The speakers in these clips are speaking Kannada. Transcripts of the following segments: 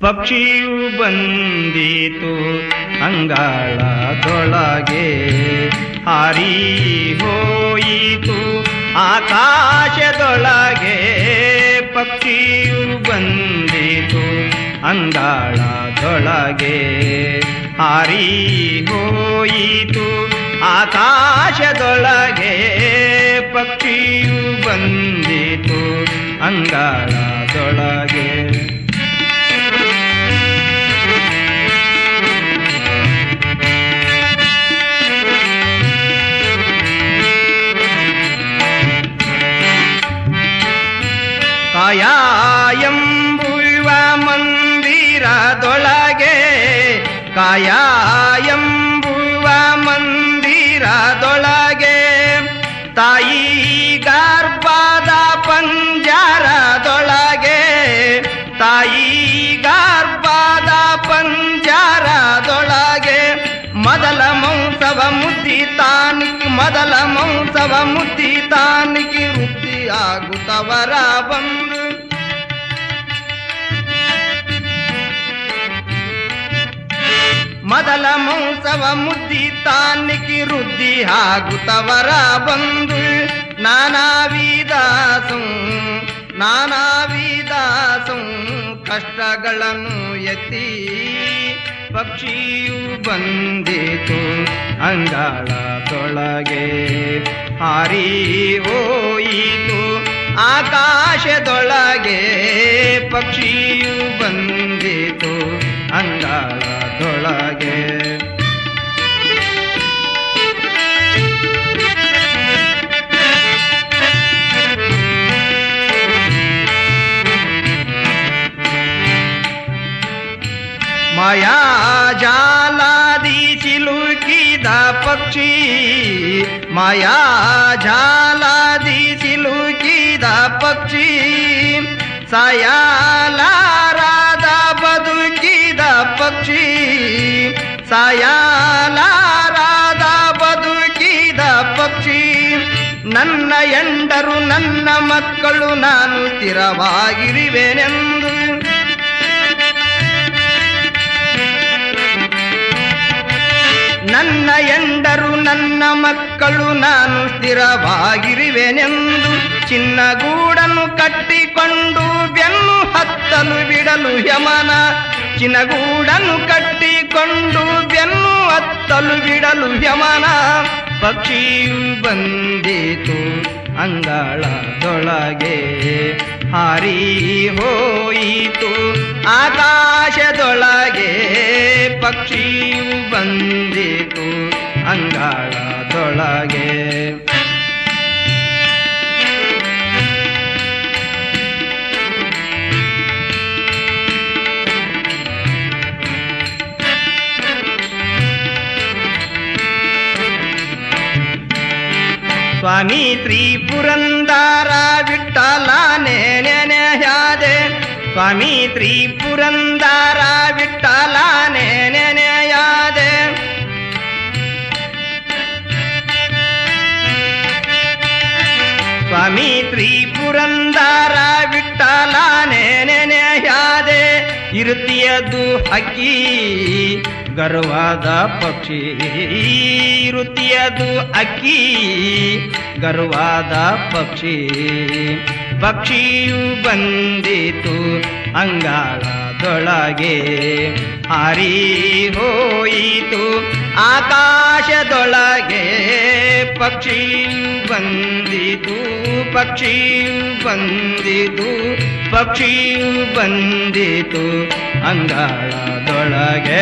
ಪಕ್ಷಿಯು ಬಂದಿತು ಅಂಗಳದೊಳಗೆ ಹಾರಿ ಹೋಯಿತು ಆಕಾಶದೊಳಗೆ ಪಕ್ಷಿಯು ಬಂದಿತು ಅಂಗಳದೊಳಗೆ ಹಾರಿ ಹೋಯಿತು ಆಕಾಶದೊಳಗೆ ಪಕ್ಷಿಯು ಬಂದಿತು ಅಂಗಳದೊಳಗೆ ಕಾಯ ಎಂಬುವ ಮಂದಿರದೊಳಗೆ ಕಾಯ ಎಂಬುವ ಮಂದಿರದೊಳಗೆ ತಾಯಿ ಗರ್ಭದ ಪಂಜರದೊಳಗೆ ತಾಯಿ ಗರ್ಭದ ಪಂಜರದೊಳಗೆ ಮೊದಲ ಮೌಸವ ಮುದ್ದಿ ತಾನಿಕ್ ಮೊದಲ ಮೌಸವ ಮುದ್ದಿ ತಾನಿಗೆ ವೃತ್ತಿ ಆಗುತ್ತವರ ಬಂದು ಮೊದಲ ಮೌಸವ ಮುದ್ದಿ ತಾನಿಗೆ ವೃದ್ಧಿ ಆಗುತ್ತವರ ಬಂದು ನಾನಾ ವಿದಾಸಂ ನಾನಾ ವಿದಾಸಂ ಕಷ್ಟಗಳನ್ನು ಎತ್ತಿ ಪಕ್ಷಿಯು ಬಂದಿತು ಅಂಗಳದೊಳಗೆ ಹಾರಿ ಹೋಯಿತು ಆಕಾಶದೊಳಗೆ ಪಕ್ಷಿಯು ಬಂದಿತು ಅಂಗಳದೊಳಗೆ ಮಾಯಾಜಾಲಾದಿ ಸಿಲುಕಿದ ಪಕ್ಷಿ ಮಾಯಾಜಾಲಾದಿ ಸಿಲುಕಿದ ಪಕ್ಷಿ ಸಾಯಾಲಾರದ ಬದುಕಿದ ಪಕ್ಷಿ ಸಾಯಾಲಾರದ ಬದುಕಿದ ಪಕ್ಷಿ ನನ್ನ ಎಂಡರು ನನ್ನ ಮಕ್ಕಳು ನಾನು ಸ್ಥಿರವಾಗಿರುವೆನೆಂದು ನನ್ನ ಎಂಡರು ನನ್ನ ಮಕ್ಕಳು ನಾನು ಸ್ಥಿರವಾಗಿರುವೆನೆಂದು ಚಿನ್ನಗೂಡನ್ನು ಕಟ್ಟಿಕೊಂಡು ಬೆನ್ನು ಹತ್ತಲು ಬಿಡಲು ಯಮನ ಚಿನ್ನಗೂಡನ್ನು ಕಟ್ಟಿಕೊಂಡು ಬೆನ್ನು ಹತ್ತಲು ಬಿಡಲು ಯಮನ ಪಕ್ಷಿಯು ಬಂದಿತು ಅಂಗಳದೊಳಗೆ ಹಾರಿ ಹೋಯಿತು ಆಕಾಶದೊಳಗೆ ಪಕ್ಷಿಯು ಬಂದಿತು ಅಂಗಳದೊಳಗೆ ಸ್ವಾಮಿ ತ್ರಿಪುರಂದಾರ ವಿಠಲಾನೆ ನೆನೆಯಾದೆ ಸ್ವಾಮಿ ತ್ರಿಪುರಂದಾರ ವಿಠಲಾನೆ ನೆನೆಯಾದೆ ಸ್ವಾಮಿ ತ್ರಿಪುರಂದಾರ ವಿಠಲಾನೆ ನೆನೆಯಾದೆ ಇರುತಿಯದು ಹಕ್ಕಿ ಗರ್ವಾದ ಪಕ್ಷಿ ಇರುತಿಯದು ಅಕ್ಕಿ ಗರ್ವಾದ ಪಕ್ಷಿ ಪಕ್ಷಿಯು ಬಂದಿತು ಅಂಗಾಳದೊಳಗೆ ಹಾರಿ ಹೋಯಿತು ಆಕಾಶದೊಳಗೆ ಪಕ್ಷಿಯು ಬಂದಿತು ಪಕ್ಷಿಯು ಬಂದಿತು ಪಕ್ಷಿಯು ಬಂದಿತು ಅಂಗಾಳದೊಳಗೆ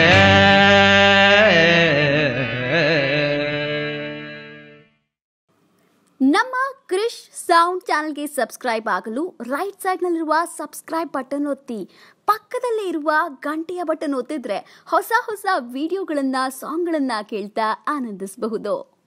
ನಮ್ಮ ಕ್ರಿಶ್ ಸೌಂಡ್ ಚಾನಲ್ಗೆ ಸಬ್ಸ್ಕ್ರೈಬ್ ಆಗಲು ರೈಟ್ ಸೈಡ್ನಲ್ಲಿರುವ ಸಬ್ಸ್ಕ್ರೈಬ್ ಬಟನ್ ಒತ್ತಿ ಪಕ್ಕದಲ್ಲೇ ಇರುವ ಗಂಟೆಯ ಬಟನ್ ಒತ್ತಿದ್ರೆ ಹೊಸ ಹೊಸ ವಿಡಿಯೋಗಳನ್ನ ಸಾಂಗ್ಗಳನ್ನ ಕೇಳ್ತಾ ಆನಂದಿಸಬಹುದು